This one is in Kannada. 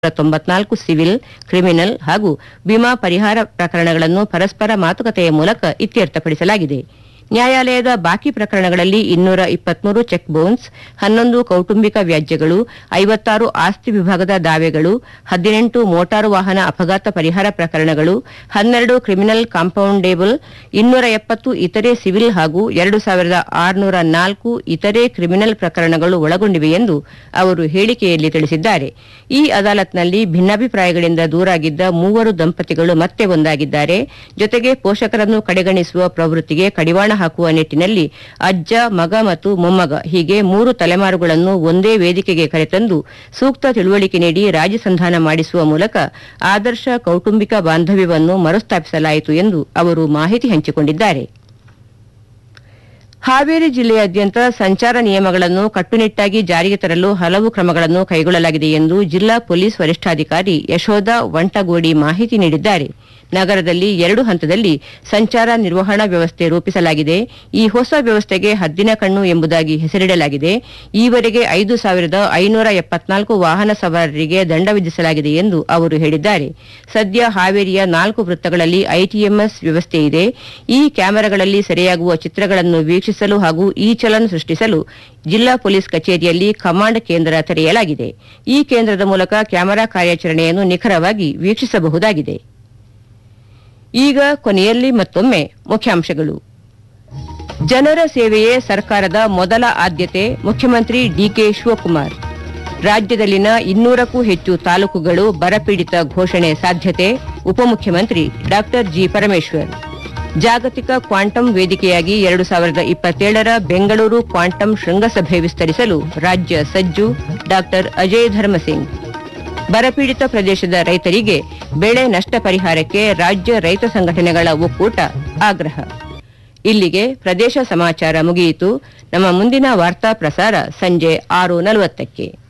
ತೊಂಬತ್ನಾಲ್ಕು ಸಿವಿಲ್ ಕ್ರಿಮಿನಲ್ ಹಾಗೂ ವಿಮಾ ಪರಿಹಾರ ಪ್ರಕರಣಗಳನ್ನು ಪರಸ್ಪರ ಮಾತುಕತೆಯ ಮೂಲಕ ಇತ್ಯರ್ಥಪಡಿಸಲಾಗಿದೆ ನ್ಯಾಯಾಲಯದ ಬಾಕಿ ಪ್ರಕರಣಗಳಲ್ಲಿ ಇನ್ನೂರ ಇಪ್ಪತ್ಮೂರು ಚೆಕ್ ಬೌನ್ಸ್ ಹನ್ನೊಂದು ಕೌಟುಂಬಿಕ ವ್ಯಾಜ್ಯಗಳು ಐವತ್ತಾರು ಆಸ್ತಿ ವಿಭಾಗದ ದಾವೆಗಳು ಹದಿನೆಂಟು ಮೋಟಾರು ವಾಹನ ಅಪಘಾತ ಪರಿಹಾರ ಪ್ರಕರಣಗಳು ಹನ್ನೆರಡು ಕ್ರಿಮಿನಲ್ ಕಾಂಪೌಂಡೇಬಲ್ ಇನ್ನೂರ ಎಪ್ಪತ್ತು ಇತರೆ ಸಿವಿಲ್ ಹಾಗೂ ಎರಡು ಸಾವಿರದ ಆರುನೂರ ನಾಲ್ಕು ಇತರೆ ಕ್ರಿಮಿನಲ್ ಪ್ರಕರಣಗಳು ಒಳಗೊಂಡಿವೆ ಎಂದು ಅವರು ಹೇಳಿಕೆಯಲ್ಲಿ ತಿಳಿಸಿದ್ದಾರೆ ಈ ಅದಾಲತ್ನಲ್ಲಿ ಭಿನ್ನಾಭಿಪ್ರಾಯಗಳಿಂದ ದೂರಾಗಿದ್ದ ಮೂವರು ದಂಪತಿಗಳು ಮತ್ತೆ ಒಂದಾಗಿದ್ದಾರೆ ಜೊತೆಗೆ ಪೋಷಕರನ್ನು ಕಡೆಗಣಿಸುವ ಪ್ರವೃತ್ತಿಗೆ ಕಡಿವಾಣ ಹಾಕುವ ನಿಟ್ಟಿನಲ್ಲಿ ಅಜ್ಜ ಮಗ ಮತ್ತು ಮೊಮ್ಮಗ ಹೀಗೆ ಮೂರು ತಲೆಮಾರುಗಳನ್ನು ಒಂದೇ ವೇದಿಕೆಗೆ ಕರೆತಂದು ಸೂಕ್ತ ತಿಳುವಳಿಕೆ ನೀಡಿ ರಾಜಸಂಧಾನ ಮಾಡಿಸುವ ಮೂಲಕ ಆದರ್ಶ ಕೌಟುಂಬಿಕ ಬಾಂಧವ್ಯವನ್ನು ಮರುಸ್ಥಾಪಿಸಲಾಯಿತು ಎಂದು ಅವರು ಮಾಹಿತಿ ಹಂಚಿಕೊಂಡಿದ್ದಾರೆ ಹಾವೇರಿ ಜಿಲ್ಲೆಯಾದ್ಯಂತ ಸಂಚಾರ ನಿಯಮಗಳನ್ನು ಕಟ್ಟುನಿಟ್ಟಾಗಿ ಜಾರಿಗೆ ತರಲು ಹಲವು ಕ್ರಮಗಳನ್ನು ಕೈಗೊಳ್ಳಲಾಗಿದೆ ಎಂದು ಜಿಲ್ಲಾ ಪೊಲೀಸ್ ವರಿಷ್ಠಾಧಿಕಾರಿ ಯಶೋಧ ವಂಟಗೋಡಿ ಮಾಹಿತಿ ನೀಡಿದ್ದಾರೆ ನಗರದಲ್ಲಿ ಎರಡು ಹಂತದಲ್ಲಿ ಸಂಚಾರ ನಿರ್ವಹಣಾ ವ್ಯವಸ್ಥೆ ರೂಪಿಸಲಾಗಿದೆ ಈ ಹೊಸ ವ್ಯವಸ್ಥೆಗೆ ಹದ್ದಿನ ಕಣ್ಣು ಎಂಬುದಾಗಿ ಹೆಸರಿಡಲಾಗಿದೆ ಈವರೆಗೆ ಐದು ಸಾವಿರದ ಐನೂರ ಎಪ್ಪತ್ನಾಲ್ಕು ವಾಹನ ಸವಾರರಿಗೆ ದಂಡ ವಿಧಿಸಲಾಗಿದೆ ಎಂದು ಅವರು ಹೇಳಿದ್ದಾರೆ ಸದ್ಯ ಹಾವೇರಿಯ ನಾಲ್ಕು ವೃತ್ತಗಳಲ್ಲಿ ಐಟಿಎಂಎಸ್ ವ್ಯವಸ್ಥೆ ಇದೆ ಈ ಕ್ಯಾಮೆರಾಗಳಲ್ಲಿ ಸೆರೆಯಾಗುವ ಚಿತ್ರಗಳನ್ನು ವೀಕ್ಷಿಸಲು ಹಾಗೂ ಈ ಚಲನ್ ಸೃಷ್ಟಿಸಲು ಜಿಲ್ಲಾ ಪೊಲೀಸ್ ಕಚೇರಿಯಲ್ಲಿ ಕಮಾಂಡ್ ಕೇಂದ್ರ ತೆರೆಯಲಾಗಿದೆ ಈ ಕೇಂದ್ರದ ಮೂಲಕ ಕ್ಯಾಮೆರಾ ಕಾರ್ಯಾಚರಣೆಯನ್ನು ನಿಖರವಾಗಿ ವೀಕ್ಷಿಸಬಹುದಾಗಿದೆ ಈಗ ಕೊನೆಯಲ್ಲಿ ಮತ್ತೊಮ್ಮೆ ಮುಖ್ಯಾಂಶಗಳು ಜನರ ಸೇವೆಯೇ ಸರ್ಕಾರದ ಮೊದಲ ಆದ್ಯತೆ ಮುಖ್ಯಮಂತ್ರಿ ಡಿಕೆ ಶಿವಕುಮಾರ್ ರಾಜ್ಯದಲ್ಲಿನ ಇನ್ನೂರಕ್ಕೂ ಹೆಚ್ಚು ತಾಲೂಕುಗಳು ಬರಪೀಡಿತ ಘೋಷಣೆ ಸಾಧ್ಯತೆ ಉಪಮುಖ್ಯಮಂತ್ರಿ ಡಾ ಜಿ ಪರಮೇಶ್ವರ್ ಜಾಗತಿಕ ಕ್ವಾಂಟಮ್ ವೇದಿಕೆಯಾಗಿ ಎರಡು ಸಾವಿರದ ಇಪ್ಪತ್ತೇಳರ ಬೆಂಗಳೂರು ಕ್ವಾಂಟಮ್ ಶೃಂಗಸಭೆ ವಿಸ್ತರಿಸಲು ರಾಜ್ಯ ಸಜ್ಜು ಡಾ ಅಜಯ್ ಧರ್ಮಸಿಂಗ್ ಬರಪೀಡಿತ ಪ್ರದೇಶದ ರೈತರಿಗೆ ಬೆಳೆ ನಷ್ಟ ಪರಿಹಾರಕ್ಕೆ ರಾಜ್ಯ ರೈತ ಸಂಘಟನೆಗಳ ಒಕ್ಕೂಟ ಆಗ್ರಹ ಇಲ್ಲಿಗೆ ಪ್ರದೇಶ ಸಮಾಚಾರ ಮುಗಿಯಿತು ನಮ್ಮ ಮುಂದಿನ ವಾರ್ತಾ ಪ್ರಸಾರ ಸಂಜೆ ಆರು ನಲವತ್ತಕ್ಕೆ